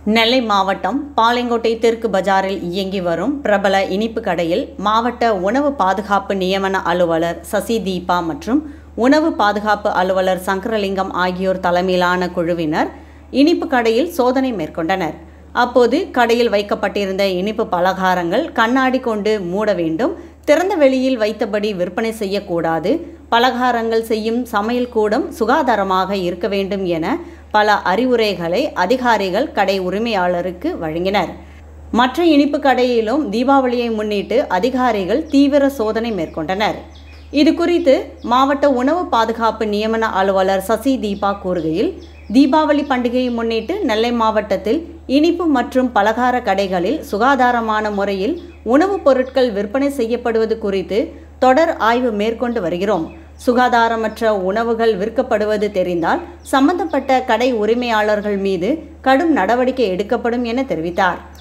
நெல்லை மாவட்டம் பாளையங்கோட்டை தெற்கு பஜாரில் இயங்கி வரும் பிரபல இனிப்பு கடையில் மாவட்ட உணவு பாதுகாப்பு நியமன அலுவலர் சசி தீபா மற்றும் உணவு பாதுகாப்பு அலுவலர் சங்கரலிங்கம் ஆகியோர் தலைமையிலான குழுவினர் இனிப்பு கடையில் சோதனை மேற்கொண்டனர் அப்போது கடையில் வைக்கப்பட்டிருந்த இனிப்பு பலகாரங்கள் கண்ணாடி கொண்டு மூட வேண்டும் திறந்த வெளியில் வைத்தபடி விற்பனை செய்யக்கூடாது பலகாரங்கள் செய்யும் சமையல் கூடம் சுகாதாரமாக இருக்க வேண்டும் என பல அறிவுரைகளை அதிகாரிகள் கடை உரிமையாளருக்கு வழங்கினர் மற்ற இனிப்பு கடையிலும் தீபாவளியை முன்னிட்டு அதிகாரிகள் தீவிர சோதனை மேற்கொண்டனர் இது குறித்து மாவட்ட உணவு பாதுகாப்பு நியமன அலுவலர் சசி தீபா கூறுகையில் தீபாவளி பண்டிகையை முன்னிட்டு நெல்லை மாவட்டத்தில் இனிப்பு மற்றும் பலகார கடைகளில் சுகாதாரமான முறையில் உணவுப் பொருட்கள் விற்பனை செய்யப்படுவது குறித்து தொடர் ஆய்வு மேற்கொண்டு வருகிறோம் சுகாதாரமற்ற உணவுகள் விற்கப்படுவது தெரிந்தால் சம்பந்தப்பட்ட கடை உரிமையாளர்கள் மீது கடும் நடவடிக்கை எடுக்கப்படும் என தெரிவித்தார்